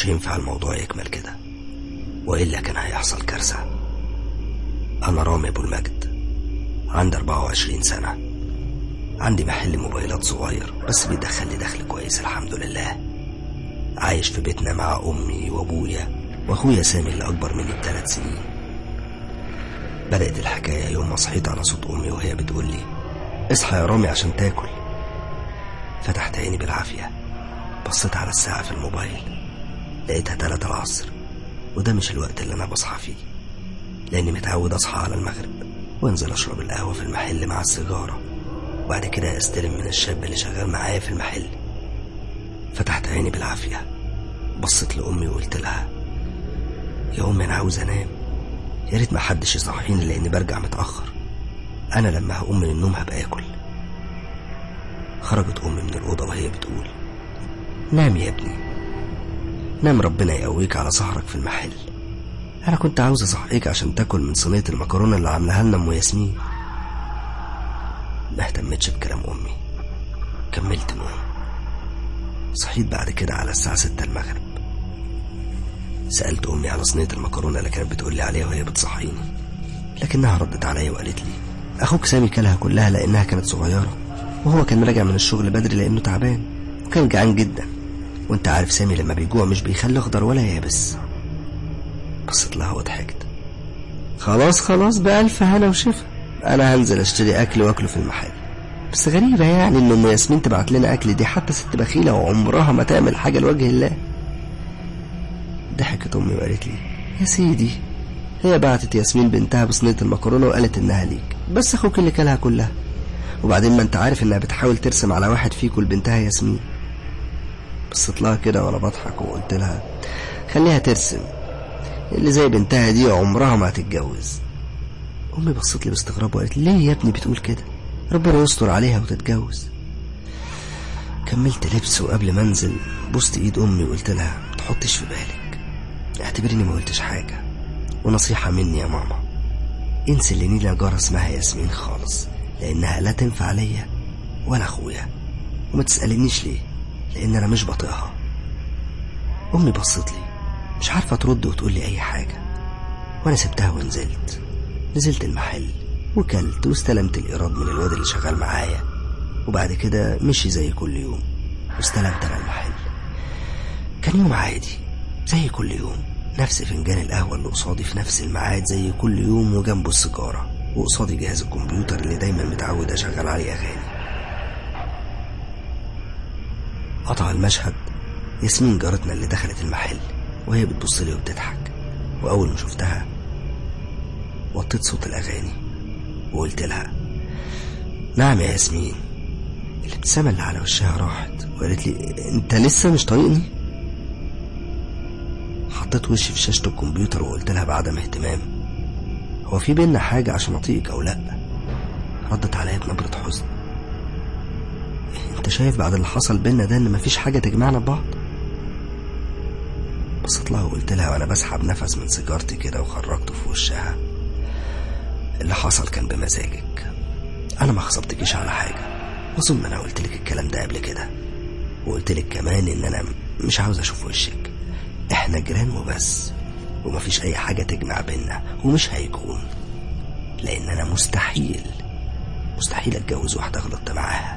كانش ينفع الموضوع يكمل كده وإلا كان هيحصل كارثة أنا رامي أبو المجد عندي 24 سنة عندي محل موبايلات صغير بس بيدخل لي دخل كويس الحمد لله عايش في بيتنا مع أمي وأبويا وأخويا سامي اللي أكبر مني بثلاث سنين بدأت الحكاية يوم ما صحيت على صوت أمي وهي بتقول لي اصحى يا رامي عشان تاكل فتحت عيني بالعافية بصيت على الساعة في الموبايل لقيتها تلاتة العصر وده مش الوقت اللي أنا بصحى فيه لأني متعود أصحى على المغرب وأنزل أشرب القهوة في المحل مع السيجارة وبعد كده أستلم من الشاب اللي شغال معايا في المحل فتحت عيني بالعافية بصيت لأمي وقلت لها يا أمي أنا عاوز أنام يا ريت ما حدش يصحيني لأني برجع متأخر أنا لما هقوم من النوم هبقى آكل خرجت أمي من الأوضة وهي بتقول نام يا ابني نام ربنا يقويك على سهرك في المحل أنا كنت عاوز أصحيك عشان تاكل من صينية المكرونة اللي عاملاها لنا أم ياسمين ما اهتمتش بكلام أمي كملت نوم صحيت بعد كده على الساعة ستة المغرب سألت أمي على صينية المكرونة اللي كانت بتقولي عليها وهي بتصحيني لكنها ردت عليا وقالت لي أخوك سامي كلها كلها لأنها كانت صغيرة وهو كان راجع من الشغل بدري لأنه تعبان وكان جعان جدا وانت عارف سامي لما بيجوع مش بيخلي أخضر ولا يابس بصيت لها وضحكت خلاص خلاص بألف هنا وشفا أنا هنزل أشتري أكل وأكله في المحل بس غريبة يعني إن أم ياسمين تبعت لنا أكل دي حتى ست بخيلة وعمرها ما تعمل حاجة لوجه الله ضحكت أمي وقالت لي يا سيدي هي بعتت ياسمين بنتها بصينية المكرونة وقالت إنها ليك بس أخوك اللي كلها كلها وبعدين ما أنت عارف إنها بتحاول ترسم على واحد فيكم لبنتها ياسمين بصيت لها كده وأنا بضحك وقلت لها خليها ترسم اللي زي بنتها دي عمرها ما هتتجوز أمي بصت لي باستغراب وقالت ليه يا ابني بتقول كده ربنا يستر عليها وتتجوز كملت لبس وقبل ما انزل بوست ايد امي وقلت لها ما تحطش في بالك اعتبريني ما قلتش حاجه ونصيحه مني يا ماما انسي اللي نيلة جارة اسمها ياسمين خالص لانها لا تنفع ليا ولا اخويا وما تسالنيش ليه لان انا مش بطيقها امي بصت لي مش عارفه ترد وتقول لي اي حاجه وانا سبتها ونزلت نزلت المحل وكلت واستلمت الإيراد من الواد اللي شغال معايا وبعد كده مشي زي كل يوم واستلمت أنا المحل كان يوم عادي زي كل يوم نفس فنجان القهوة اللي قصادي في نفس الميعاد زي كل يوم وجنبه السيجارة وقصادي جهاز الكمبيوتر اللي دايما متعود أشغل عليه أغاني قطع المشهد ياسمين جارتنا اللي دخلت المحل وهي بتبص لي وبتضحك وأول ما شفتها وطيت صوت الأغاني وقلت لها نعم يا ياسمين الابتسامة اللي على وشها راحت وقالت لي انت لسه مش طايقني حطيت وشي في شاشة الكمبيوتر وقلت لها بعدم اهتمام هو في بينا حاجة عشان اطيقك او لا ردت عليا بنبرة حزن انت شايف بعد اللي حصل بينا ده ان مفيش حاجة تجمعنا ببعض بصيت لها وقلت لها وانا بسحب نفس من سيجارتي كده وخرجته في وشها اللي حصل كان بمزاجك انا ما خصبتكيش على حاجه واظن انا قلت لك الكلام ده قبل كده وقلت لك كمان ان انا مش عاوز اشوف وشك احنا جيران وبس ومفيش اي حاجه تجمع بينا ومش هيكون لان انا مستحيل مستحيل اتجوز واحده غلطت معاها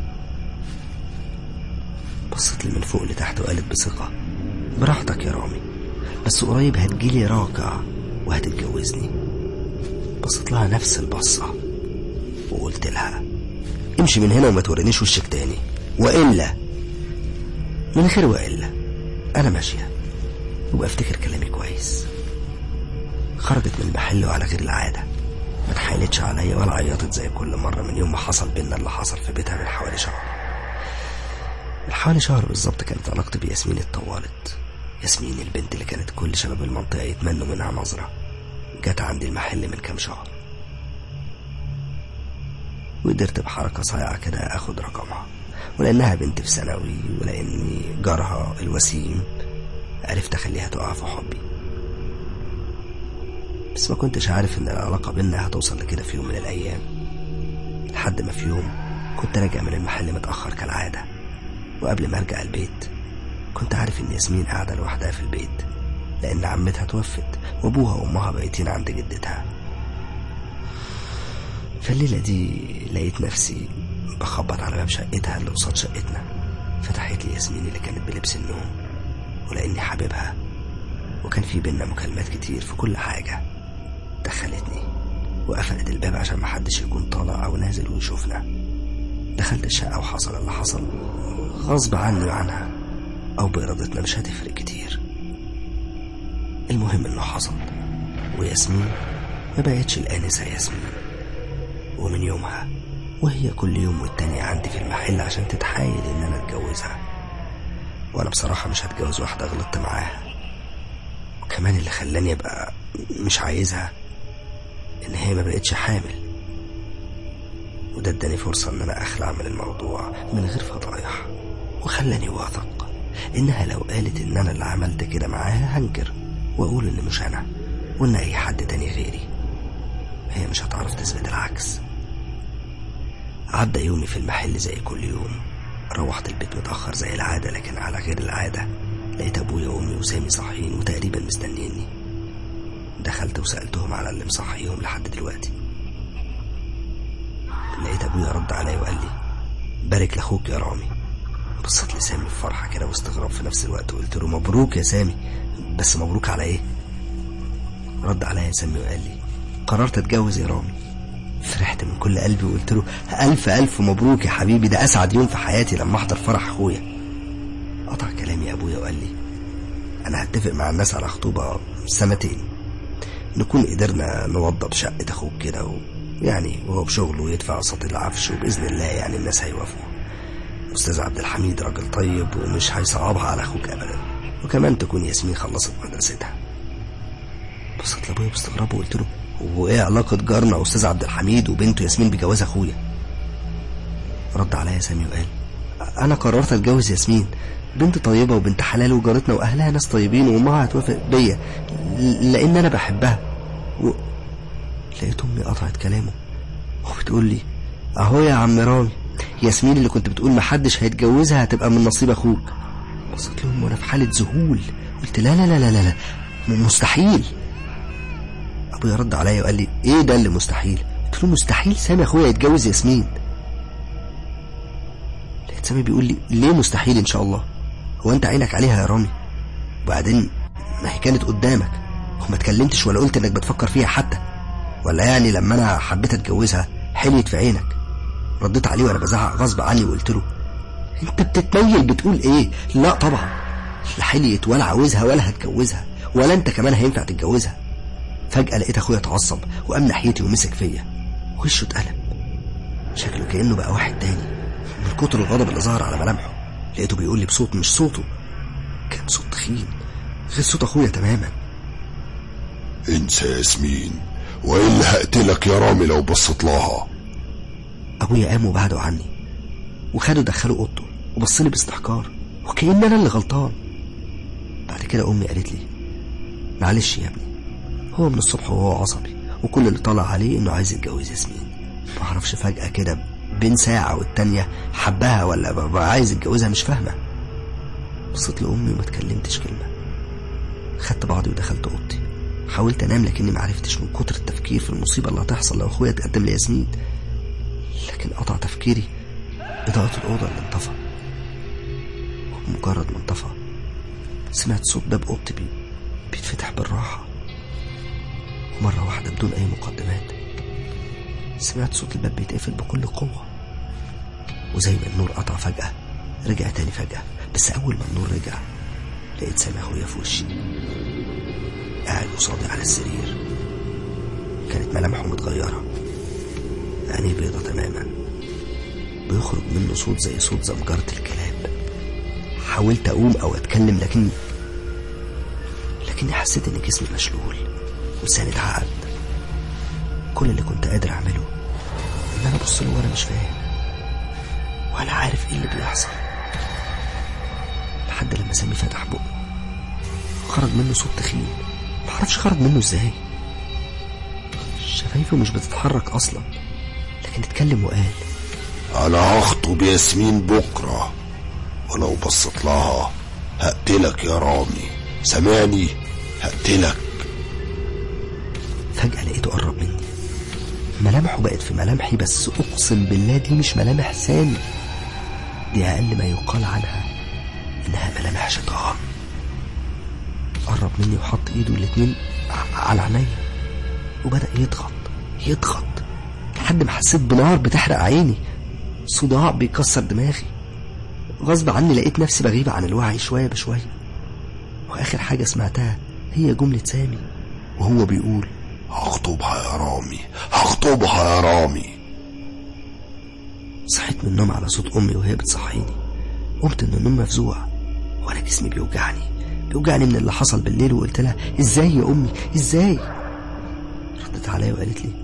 بصت لي من فوق لتحت وقالت بثقه براحتك يا رامي بس قريب هتجيلي راكع وهتتجوزني بصيت لها نفس البصة وقلت لها امشي من هنا وما تورينيش وشك تاني وإلا من غير وإلا أنا ماشية وبقى افتكر كلامي كويس خرجت من المحل وعلى غير العادة ما اتحايلتش عليا ولا عيطت زي كل مرة من يوم ما حصل بينا اللي حصل في بيتها من حوالي شهر من حوالي شهر بالظبط كانت علاقتي بياسمين اتطورت ياسمين البنت اللي كانت كل شباب المنطقة يتمنوا منها نظرة جت عندي المحل من كام شهر وقدرت بحركة صايعة كده اخد رقمها ولانها بنت في ثانوي ولاني جارها الوسيم عرفت اخليها تقع في حبي بس ما كنتش عارف ان العلاقة بينا هتوصل لكده في يوم من الايام لحد ما في يوم كنت راجع من المحل متأخر كالعادة وقبل ما ارجع البيت كنت عارف إن ياسمين قاعدة لوحدها في البيت لأن عمتها توفت وأبوها وأمها بايتين عند جدتها فالليلة دي لقيت نفسي بخبط على باب شقتها اللي قصاد شقتنا فتحت لي ياسمين اللي كانت بلبس النوم ولأني حاببها وكان في بينا مكالمات كتير في كل حاجة دخلتني وقفلت الباب عشان محدش يكون طالع أو نازل ويشوفنا دخلت الشقة وحصل اللي حصل غصب عني وعنها أو بإرادتنا مش هتفرق كتير المهم إنه حصل وياسمين ما بقتش الآنسة ياسمين ومن يومها وهي كل يوم والتاني عندي في المحل عشان تتحايل إن أنا أتجوزها وأنا بصراحة مش هتجوز واحدة غلطت معاها وكمان اللي خلاني أبقى مش عايزها إن هي ما بقتش حامل وده اداني فرصة إن أنا أخلع من الموضوع من غير فضايح وخلاني واثق إنها لو قالت إن أنا اللي عملت كده معاها هنكر وأقول إن مش أنا وإن أي حد تاني غيري هي مش هتعرف تثبت العكس عدى يومي في المحل زي كل يوم روحت البيت متأخر زي العادة لكن على غير العادة لقيت أبويا وأمي وسامي صاحيين وتقريبا مستنيني دخلت وسألتهم على اللي مصحيهم لحد دلوقتي لقيت أبويا رد عليا وقال لي بارك لأخوك يا رامي بصيت لسامي بفرحة كده واستغراب في نفس الوقت وقلت له مبروك يا سامي بس مبروك على ايه رد عليا سامي وقال لي قررت اتجوز يا رامي فرحت من كل قلبي وقلت له ألف ألف مبروك يا حبيبي ده أسعد يوم في حياتي لما أحضر فرح أخويا قطع كلامي أبويا وقال لي أنا هتفق مع الناس على خطوبة سنتين نكون قدرنا نوضب شقة أخوك كده ويعني وهو بشغله ويدفع قسط العفش وبإذن الله يعني الناس هيوافقوا أستاذ عبد الحميد راجل طيب ومش هيصعبها على أخوك أبدا وكمان تكون ياسمين خلصت مدرستها بصيت لأبويا باستغراب وقلت له هو إيه علاقة جارنا أستاذ عبد الحميد وبنته ياسمين بجواز أخويا رد عليا سامي وقال أنا قررت أتجوز ياسمين بنت طيبة وبنت حلال وجارتنا وأهلها ناس طيبين وأمها هتوافق بيا لأن أنا بحبها و... لقيت أمي قطعت كلامه وبتقول لي أهو يا عم رامي ياسمين اللي كنت بتقول محدش هيتجوزها هتبقى من نصيب أخوك بصيت لهم وأنا في حالة ذهول قلت لا لا لا لا لا, لا. مستحيل أبويا رد عليا وقال لي إيه ده اللي مستحيل قلت له مستحيل سامي أخويا يتجوز ياسمين لقيت سامي بيقول لي ليه مستحيل إن شاء الله هو أنت عينك عليها يا رامي وبعدين ما هي كانت قدامك وما اتكلمتش ولا قلت انك بتفكر فيها حتى ولا يعني لما انا حبيت اتجوزها حليت في عينك رديت عليه وانا بزعق غصب عني وقلت له انت بتتميل بتقول ايه لا طبعا لا حليت ولا عاوزها ولا هتجوزها ولا انت كمان هينفع تتجوزها فجأة لقيت اخويا اتعصب وقام ناحيتي ومسك فيا وشه اتقلب شكله كأنه بقى واحد تاني من كتر الغضب اللي ظهر على ملامحه لقيته بيقول لي بصوت مش صوته كان صوت تخين غير صوت اخويا تماما انسى ياسمين والا هقتلك يا رامي لو بصيت لها ابويا قام وبعده عني وخده دخله اوضته وبصلي باستحقار وكأن انا اللي غلطان بعد كده امي قالت لي معلش يا ابني هو من الصبح وهو عصبي وكل اللي طالع عليه انه عايز يتجوز ياسمين ما اعرفش فجأة كده بين ساعة والتانية حبها ولا بقى عايز يتجوزها مش فاهمة بصيت لأمي وما اتكلمتش كلمة خدت بعضي ودخلت أوضتي حاولت أنام لكني معرفتش من كتر التفكير في المصيبة اللي هتحصل لو أخويا اتقدم لياسمين لكن قطع تفكيري إضاءة الأوضة اللي انطفى ومجرد ما انطفى سمعت صوت باب أوضتي بي بيتفتح بالراحة ومرة واحدة بدون أي مقدمات سمعت صوت الباب بيتقفل بكل قوة وزي ما النور قطع فجأة رجع تاني فجأة بس أول ما النور رجع لقيت سامي أخويا في وشي قاعد قصادي على السرير كانت ملامحه متغيرة عينيه بيضة تماما بيخرج منه صوت زي صوت زمجرة الكلاب حاولت أقوم أو أتكلم لكن لكني حسيت إن جسمي مشلول ولساني اتعقد كل اللي كنت قادر أعمله إن أنا أبص له وأنا مش فاهم ولا عارف إيه اللي بيحصل لحد لما سامي فتح بقه خرج منه صوت تخين معرفش خرج منه ازاي شفايفه مش بتتحرك اصلا لكن اتكلم وقال انا هخطب ياسمين بكرة ولو بصيت لها هقتلك يا رامي سامعني هقتلك فجأة لقيته قرب مني ملامحه بقت في ملامحي بس أقسم بالله دي مش ملامح سامي دي أقل ما يقال عنها إنها ملامح شيطان قرب مني وحط إيده الاتنين ع- على عينيا وبدأ يضغط يضغط لحد ما حسيت بنار بتحرق عيني صداع بيكسر دماغي غصب عني لقيت نفسي بغيب عن الوعي شوية بشوية وآخر حاجة سمعتها هي جملة سامي وهو بيقول هخطبها يا رامي هخطبها يا رامي صحيت من النوم على صوت أمي وهي بتصحيني قمت من النوم مفزوع وأنا جسمي بيوجعني بيوجعني من اللي حصل بالليل وقلت لها إزاي يا أمي إزاي ردت عليا وقالت لي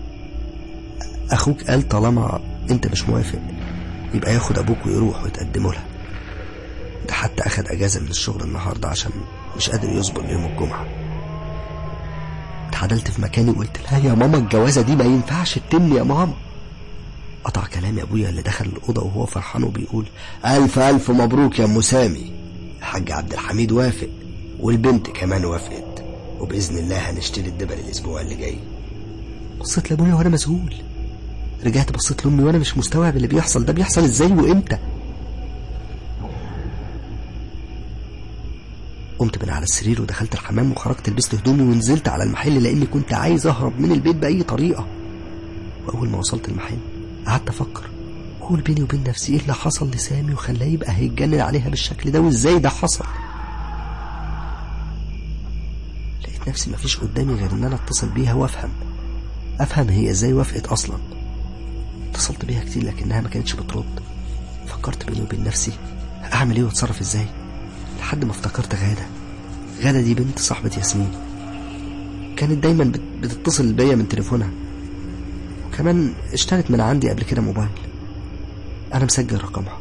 أخوك قال طالما أنت مش موافق يبقى ياخد أبوك ويروح ويتقدموا لها ده حتى أخد أجازة من الشغل النهاردة عشان مش قادر يصبر يوم الجمعة اتعدلت في مكاني وقلت لها يا ماما الجوازة دي ما ينفعش تتم يا ماما قطع كلامي ابويا اللي دخل الاوضه وهو فرحان وبيقول الف الف مبروك يا ام سامي الحاج عبد الحميد وافق والبنت كمان وافقت وباذن الله هنشتري الدبل الاسبوع اللي جاي بصيت لابويا وانا مذهول رجعت بصيت لامي وانا مش مستوعب اللي بيحصل ده بيحصل ازاي وامتى قمت من على السرير ودخلت الحمام وخرجت لبست هدومي ونزلت على المحل لاني كنت عايز اهرب من البيت باي طريقه واول ما وصلت المحل قعدت افكر قول بيني وبين نفسي ايه اللي حصل لسامي وخلاه يبقى هيتجنن عليها بالشكل ده وازاي ده حصل لقيت نفسي مفيش قدامي غير ان انا اتصل بيها وافهم افهم هي ازاي وافقت اصلا اتصلت بيها كتير لكنها ما كانتش بترد فكرت بيني وبين نفسي اعمل ايه واتصرف ازاي لحد ما افتكرت غادة غادة دي بنت صاحبة ياسمين كانت دايما بت- بتتصل بيا من تليفونها كمان اشترت من عندي قبل كده موبايل انا مسجل رقمها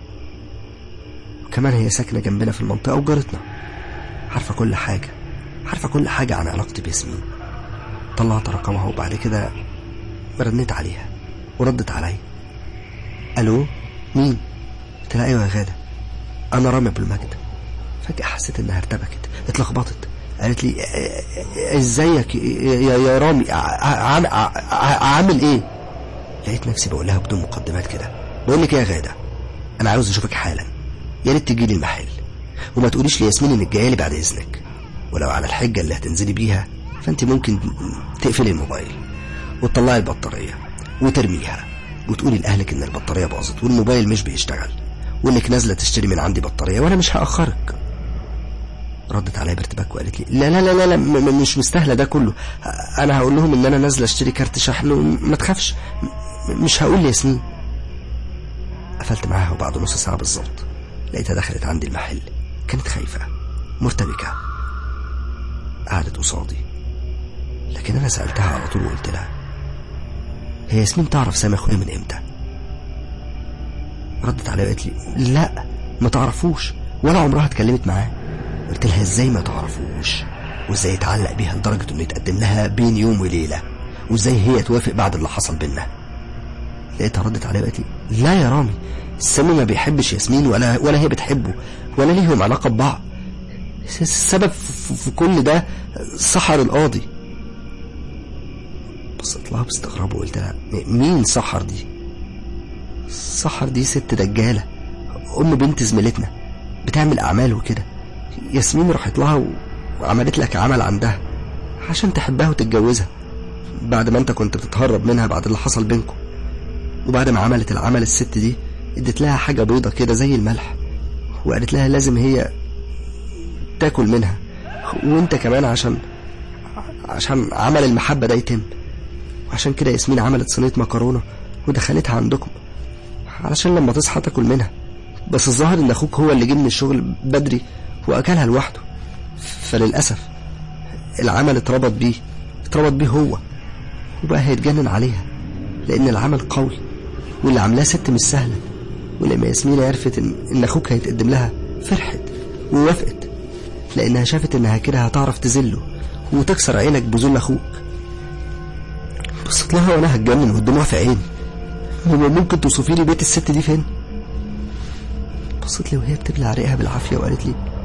وكمان هي ساكنه جنبنا في المنطقه وجارتنا عارفه كل حاجه عارفه كل حاجه عن علاقتي بياسمين طلعت رقمها وبعد كده رنيت عليها وردت عليا الو مين قلت لها ايوه يا غاده انا رامي ابو المجد فجاه حسيت انها ارتبكت اتلخبطت قالت لي "ا- ا- ازيك يا يا- يا رامي ع- ع- ع- عامل ايه لقيت نفسي بقول لها بدون مقدمات كده بقول لك ايه يا غاده انا عاوز اشوفك حالا يا ريت تجي لي المحل وما تقوليش لياسمين انك جايه لي بعد اذنك ولو على الحجه اللي هتنزلي بيها فانت ممكن تقفلي الموبايل وتطلعي البطاريه وترميها وتقولي لاهلك ان البطاريه باظت والموبايل مش بيشتغل وانك نازله تشتري من عندي بطاريه وانا مش هاخرك ردت عليا بارتباك وقالت لي لا لا لا لا, لا م- م- مش مستاهله ده كله انا هقول لهم ان انا نازله اشتري كارت شحن وما تخافش م- مش هقول لياسمين قفلت معاها وبعد نص ساعه بالظبط لقيتها دخلت عندي المحل كانت خايفه مرتبكه قعدت قصادي لكن انا سالتها على طول وقلت لها هي ياسمين تعرف سامي اخويا من امتى ردت عليا وقالت لي لا ما تعرفوش ولا عمرها اتكلمت معاه قلت لها ازاي ما تعرفوش وازاي يتعلق بيها لدرجة انه يتقدم لها بين يوم وليلة وازاي هي توافق بعد اللي حصل بينا لقيتها ردت عليا وقالت لي لا يا رامي سامي ما بيحبش ياسمين ولا ولا هي بتحبه ولا ليهم علاقة ببعض الس- السبب في في كل ده سحر القاضي بصيت لها باستغراب وقلت لها "م- مين سحر دي سحر دي ست دجالة أم بنت زميلتنا بتعمل أعمال وكده ياسمين راحت لها و- وعملت لك عمل عندها عشان تحبها وتتجوزها بعد ما انت كنت بتتهرب منها بعد اللي حصل بينكم وبعد ما عملت العمل الست دي ادت لها حاجة بيضة كده زي الملح وقالت لها لازم هي تاكل منها وانت كمان عشان عشان عمل المحبة ده يتم وعشان كده ياسمين عملت صينية مكرونة ودخلتها عندكم علشان لما تصحى تاكل منها بس الظاهر ان اخوك هو اللي جه من الشغل بدري واكلها لوحده فللاسف العمل اتربط بيه اتربط بيه هو وبقى هيتجنن عليها لان العمل قوي واللي عاملاه ست مش سهله ولما ياسمين عرفت ان, إن اخوك هيتقدم لها فرحت ووافقت لانها شافت انها كده هتعرف تذله وتكسر عينك بذل اخوك بصيت لها وانا هتجنن والدموع في عيني هو ممكن توصفي لي بيت الست دي فين بصيت لي وهي بتبلع ريقها بالعافيه وقالت لي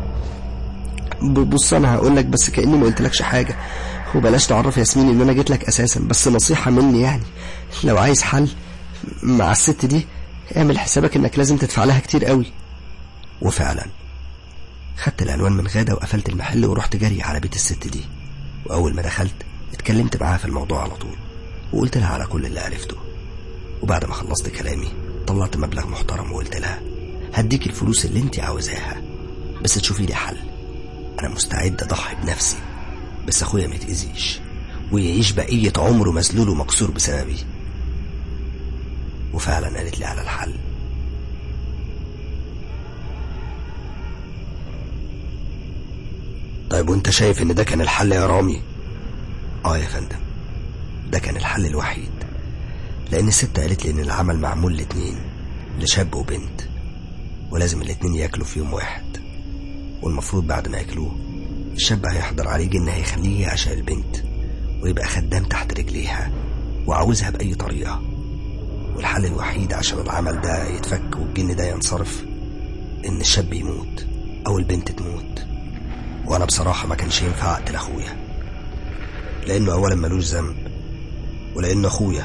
ب- بص انا هقول لك بس كاني ما قلتلكش حاجه وبلاش تعرف ياسمين ان انا جيت لك اساسا بس نصيحه مني يعني لو عايز حل مع الست دي اعمل حسابك انك لازم تدفع لها كتير قوي وفعلا خدت العنوان من غادة وقفلت المحل ورحت جري على بيت الست دي وأول ما دخلت اتكلمت معاها في الموضوع على طول وقلت لها على كل اللي عرفته وبعد ما خلصت كلامي طلعت مبلغ محترم وقلت لها هديك الفلوس اللي انت عاوزاها بس تشوفي لي حل انا مستعد اضحي بنفسي بس اخويا ما يتأذيش ويعيش بقية عمره مسلول ومكسور بسببي وفعلا قالت لي على الحل طيب وانت شايف ان ده كان الحل يا رامي اه يا فندم ده كان الحل الوحيد لان الست قالت لي ان العمل معمول لاتنين لشاب وبنت ولازم الاتنين ياكلوا في يوم واحد والمفروض بعد ما ياكلوه الشاب هيحضر عليه جن هيخليه يعشق البنت ويبقى خدام تحت رجليها وعاوزها بأي طريقة والحل الوحيد عشان العمل ده يتفك والجن ده ينصرف إن الشاب يموت أو البنت تموت وأنا بصراحة ما كانش ينفع أقتل أخويا لأنه أولا ملوش ذنب ولأنه أخويا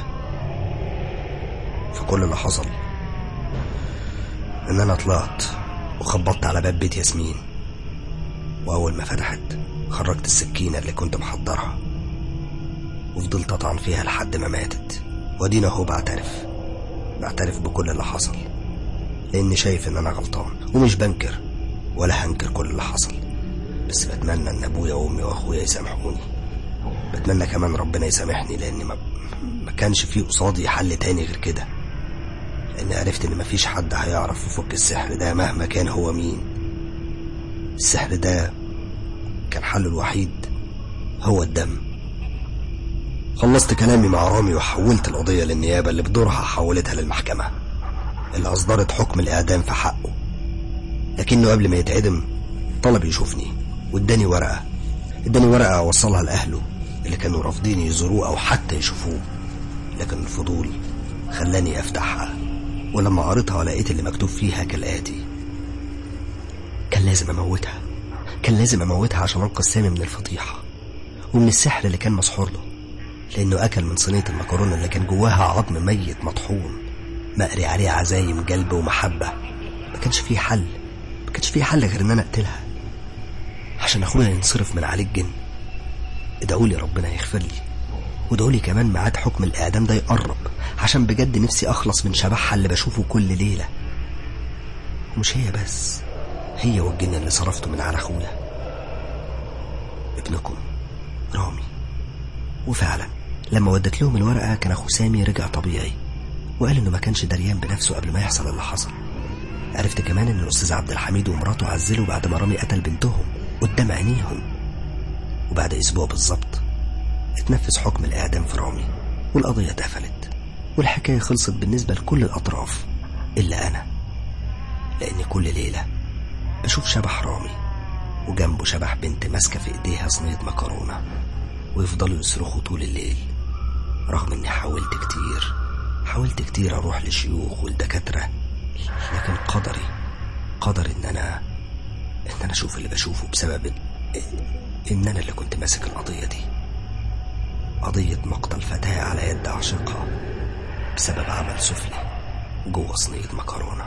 فكل اللي حصل إن أنا طلعت وخبطت على باب بيت ياسمين وأول ما فتحت خرجت السكينة اللي كنت محضرها وفضلت أطعن فيها لحد ما ماتت وادينا أهو بعترف بعترف بكل اللي حصل لأني شايف إن أنا غلطان ومش بنكر ولا هنكر كل اللي حصل بس بتمنى إن أبويا وأمي وأخويا يسامحوني بتمنى كمان ربنا يسامحني لأن ما, ما كانش في قصادي حل تاني غير كده لأن عرفت إن مفيش حد هيعرف يفك السحر ده مهما كان هو مين السحر ده كان حله الوحيد هو الدم خلصت كلامي مع رامي وحولت القضية للنيابة اللي بدورها حولتها للمحكمة اللي أصدرت حكم الإعدام في حقه لكنه قبل ما يتعدم طلب يشوفني واداني ورقة اداني ورقة أوصلها لأهله اللي كانوا رافضين يزوروه أو حتى يشوفوه لكن الفضول خلاني أفتحها ولما قريتها لقيت اللي مكتوب فيها كالآتي كان لازم أموتها كان لازم أموتها عشان أنقذ سامي من الفضيحة ومن السحر اللي كان مسحور له لأنه أكل من صينية المكرونة اللي كان جواها عظم ميت مطحون مقري عليه عزايم قلب ومحبة ما كانش فيه حل ما كانش فيه حل غير إن أنا أقتلها عشان أخويا ينصرف من عليه الجن ادعوا لي ربنا يغفر لي وادعوا لي كمان ميعاد حكم الإعدام ده يقرب عشان بجد نفسي أخلص من شبحها اللي بشوفه كل ليلة ومش هي بس هي والجن اللي صرفته من على أخويا ابنكم رامي وفعلا لما ودت لهم الورقة كان أخو سامي رجع طبيعي وقال إنه ما كانش دريان بنفسه قبل ما يحصل اللي حصل عرفت كمان إن الأستاذ عبد الحميد ومراته عزلوا بعد ما رامي قتل بنتهم قدام عينيهم وبعد أسبوع بالظبط اتنفذ حكم الإعدام في رامي والقضية اتقفلت والحكاية خلصت بالنسبة لكل الأطراف إلا أنا لأن كل ليلة بشوف شبح رامي وجنبه شبح بنت ماسكة في إيديها صينية مكرونة ويفضلوا يصرخوا طول الليل رغم إني حاولت كتير حاولت كتير أروح لشيوخ والدكاترة لكن قدري قدر إن أنا إن أنا أشوف اللي بشوفه بسبب إن أنا اللي كنت ماسك القضية دي قضية مقتل فتاة على يد عاشقها بسبب عمل سفلي جوه صينية مكرونة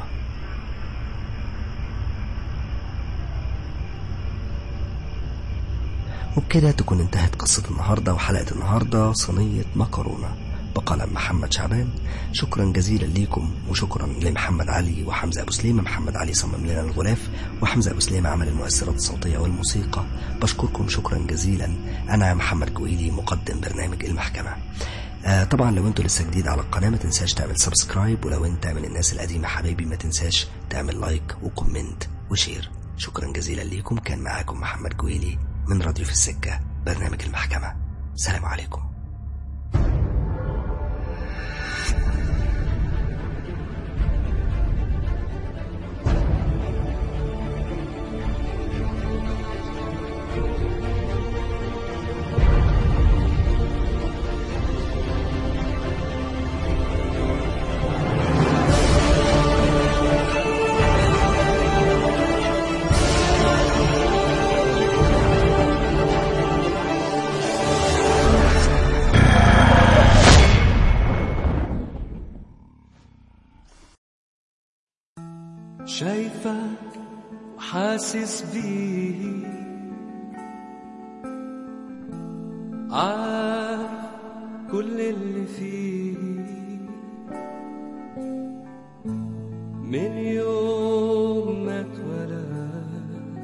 وبكده تكون انتهت قصة النهاردة وحلقة النهاردة صينية مكرونة بقلم محمد شعبان شكرا جزيلا ليكم وشكرا لمحمد علي وحمزة أبو سليمة محمد علي صمم لنا الغلاف وحمزة أبو سليمة عمل المؤثرات الصوتية والموسيقى بشكركم شكرا جزيلا أنا محمد جويلي مقدم برنامج المحكمة آه طبعا لو انتوا لسه جديد على القناة ما تنساش تعمل سبسكرايب ولو انت من الناس القديمة حبايبي ما تنساش تعمل لايك وكومنت وشير شكرا جزيلا ليكم كان معاكم محمد جويلي من راديو في السكة برنامج المحكمة سلام عليكم شايفك وحاسس بيه عارف كل اللي فيه من يوم ما اتولد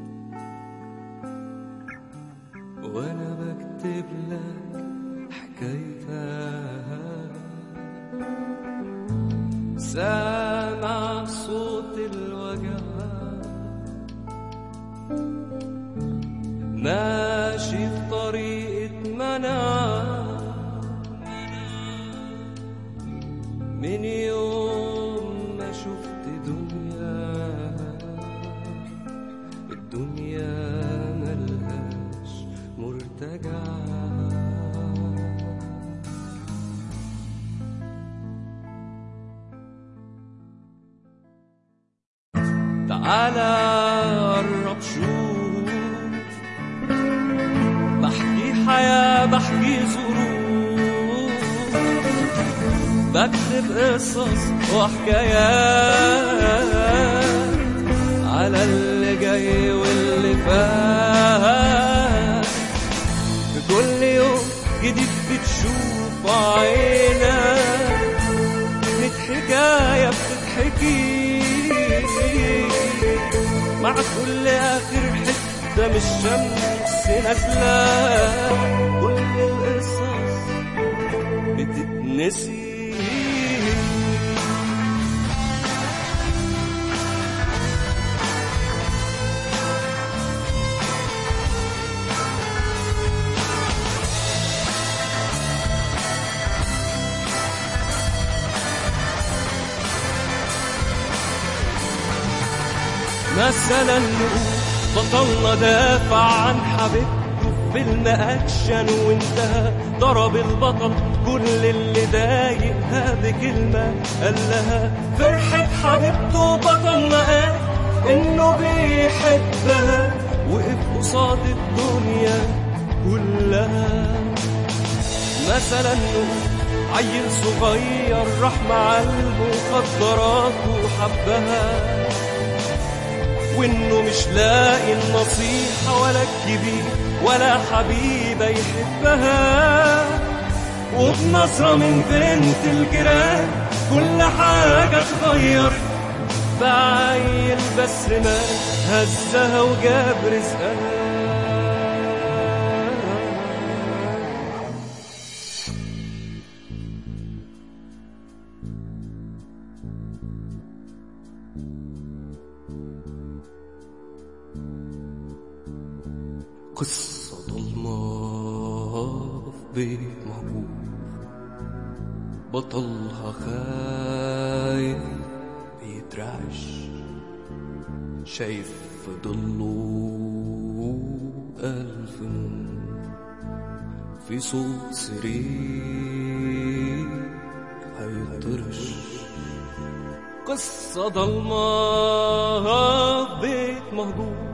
وانا بكتب لك حكايتها سامع صوت الوجع ماشي في طريقة منع من يوم ما شفت دنيا الدنيا ملهاش مرتجع تعالى قرب شوف بحكي حياة بحكي ظروف بكتب قصص وحكايات على اللي جاي واللي فات في كل يوم جديد بتشوف عينك ميت حكاية بتتحكي مع كل آخر حتة من الشمس نازلة كل القصص بتتنسي مثلا نقول بطلنا دافع عن حبيبته في فيلم اكشن وانتهى ضرب البطل كل اللي ضايقها بكلمة قال لها فرحة حبيبته بطلنا قال انه بيحبها وقف قصاد الدنيا كلها مثلا نقول عيل صغير راح مع المخدرات وحبها وانه مش لاقي النصيحة ولا الكبير ولا حبيبة يحبها وبنظرة من بنت الجيران كل حاجة اتغير بعيل بس ما هزها وجاب رزقها قصة ضلمة في بيت مهجور بطلها خايف بيترعش شايف في ضله ألف نور في صوت سرير هيطرش قصة ضلمة في بيت مهجور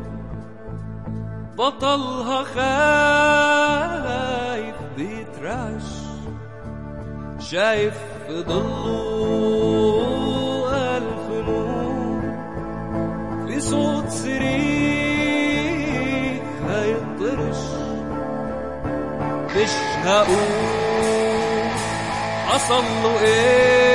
بطلها خايف بيترعش شايف في ضله ألف نور في صوت سرير هيطرش مش هقول حصل له ايه